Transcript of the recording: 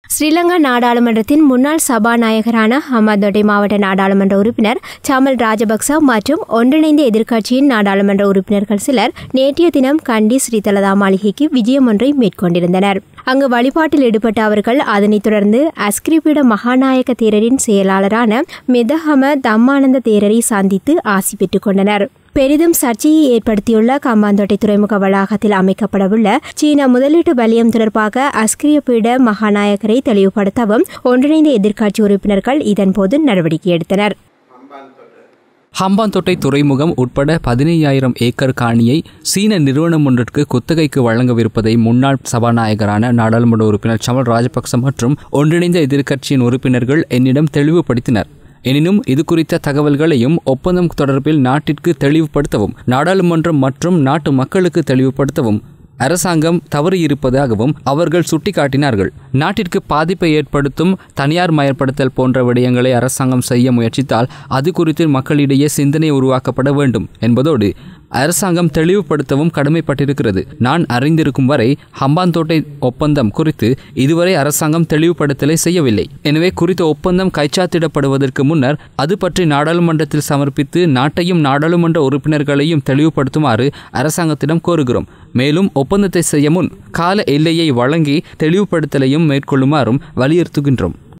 ஸ்ரீலங்கா நாடாளுமன்றத்தின் முன்னாள் சபாநாயகரான ஹமாதோட்டை மாவட்ட நாடாளுமன்ற உறுப்பினர் சாமல் ராஜபக்ச மற்றும் ஒன்றிணைந்த எதிர்க்கட்சியின் நாடாளுமன்ற உறுப்பினர்கள் சிலர் நேற்றைய தினம் கண்டி ஸ்ரீதலதா மாளிகைக்கு விஜயம் ஒன்றை மேற்கொண்டிருந்தனர் அங்கு வழிபாட்டில் ஈடுபட்ட அவர்கள் அதனைத் தொடர்ந்து அஸ்கிரிபீட மகாநாயக தேரரின் செயலாளரான மெதஹம தம்மானந்த தேரரை சந்தித்து ஆசி பெற்றுக் கொண்டனர் பெரிதும் சர்ச்சையை ஏற்படுத்தியுள்ள கம்பாந்தோட்டை துறைமுக வளாகத்தில் அமைக்கப்படவுள்ள சீன முதலீட்டு வலயம் தொடர்பாக அஸ்கிரிய பீட மகாநாயகரை தெளிவுபடுத்தவும் ஒன்றிணைந்த எதிர்க்கட்சி உறுப்பினர்கள் இதன்போது நடவடிக்கை எடுத்தனர் ஹம்பாந்தோட்டை துறைமுகம் உட்பட பதினையாயிரம் ஏக்கர் காணியை சீன நிறுவனம் ஒன்றிற்கு குத்தகைக்கு வழங்கவிருப்பதை முன்னாள் சபாநாயகரான நாடாளுமன்ற உறுப்பினர் சமல் ராஜபக்ச மற்றும் ஒன்றிணைந்த எதிர்க்கட்சியின் உறுப்பினர்கள் என்னிடம் தெளிவுபடுத்தினர் எனினும் இது குறித்த தகவல்களையும் ஒப்பந்தம் தொடர்பில் நாட்டிற்கு தெளிவுபடுத்தவும் நாடாளுமன்றம் மற்றும் நாட்டு மக்களுக்கு தெளிவுபடுத்தவும் அரசாங்கம் தவறு இருப்பதாகவும் அவர்கள் சுட்டிக்காட்டினார்கள் நாட்டிற்கு பாதிப்பை ஏற்படுத்தும் தனியார் மயப்படுத்தல் போன்ற விடயங்களை அரசாங்கம் செய்ய முயற்சித்தால் அது குறித்து மக்களிடையே சிந்தனை உருவாக்கப்பட வேண்டும் என்பதோடு அரசாங்கம் தெளிவுபடுத்தவும் கடமைப்பட்டிருக்கிறது நான் அறிந்திருக்கும் வரை ஹம்பாந்தோட்டை ஒப்பந்தம் குறித்து இதுவரை அரசாங்கம் தெளிவுபடுத்தலை செய்யவில்லை எனவே குறித்த ஒப்பந்தம் கைச்சாத்திடப்படுவதற்கு முன்னர் அது பற்றி நாடாளுமன்றத்தில் சமர்ப்பித்து நாட்டையும் நாடாளுமன்ற உறுப்பினர்களையும் தெளிவுபடுத்துமாறு அரசாங்கத்திடம் கோருகிறோம் மேலும் ஒப்பந்தத்தை செய்ய முன் கால எல்லையை வழங்கி தெளிவுபடுத்தலையும் மேற்கொள்ளுமாறும் வலியுறுத்துகின்றோம்